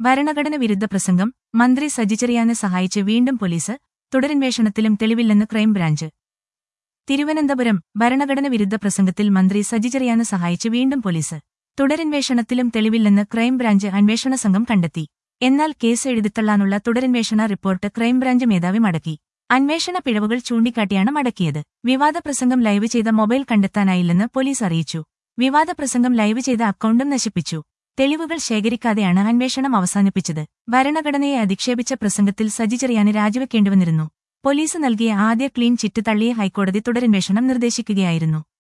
ഭരണഘടന വിരുദ്ധ പ്രസംഗം മന്ത്രി സജി ചെറിയാനെ സഹായിച്ച് വീണ്ടും പോലീസ് തുടരന്വേഷണത്തിലും തെളിവില്ലെന്ന് ക്രൈംബ്രാഞ്ച് തിരുവനന്തപുരം ഭരണഘടന വിരുദ്ധ പ്രസംഗത്തിൽ മന്ത്രി സജി ചെറിയാനെ സഹായിച്ച് വീണ്ടും പോലീസ് തുടരന്വേഷണത്തിലും തെളിവില്ലെന്ന് ക്രൈംബ്രാഞ്ച് അന്വേഷണ സംഘം കണ്ടെത്തി എന്നാൽ കേസ് എഴുതിത്തള്ളാനുള്ള തുടരന്വേഷണ റിപ്പോർട്ട് ക്രൈംബ്രാഞ്ച് മേധാവി മടക്കി അന്വേഷണ പിഴവുകൾ ചൂണ്ടിക്കാട്ടിയാണ് മടക്കിയത് വിവാദ പ്രസംഗം ലൈവ് ചെയ്ത മൊബൈൽ കണ്ടെത്താനായില്ലെന്ന് പോലീസ് അറിയിച്ചു വിവാദ പ്രസംഗം ലൈവ് ചെയ്ത അക്കൗണ്ടും നശിപ്പിച്ചു തെളിവുകൾ ശേഖരിക്കാതെയാണ് അന്വേഷണം അവസാനിപ്പിച്ചത് ഭരണഘടനയെ അധിക്ഷേപിച്ച പ്രസംഗത്തിൽ സജി ചെറിയാന് രാജിവെക്കേണ്ടിവന്നിരുന്നു പോലീസ് നൽകിയ ആദ്യ ക്ലീൻ ചിറ്റ് തള്ളിയ ഹൈക്കോടതി തുടരന്വേഷണം നിർദ്ദേശിക്കുകയായിരുന്നു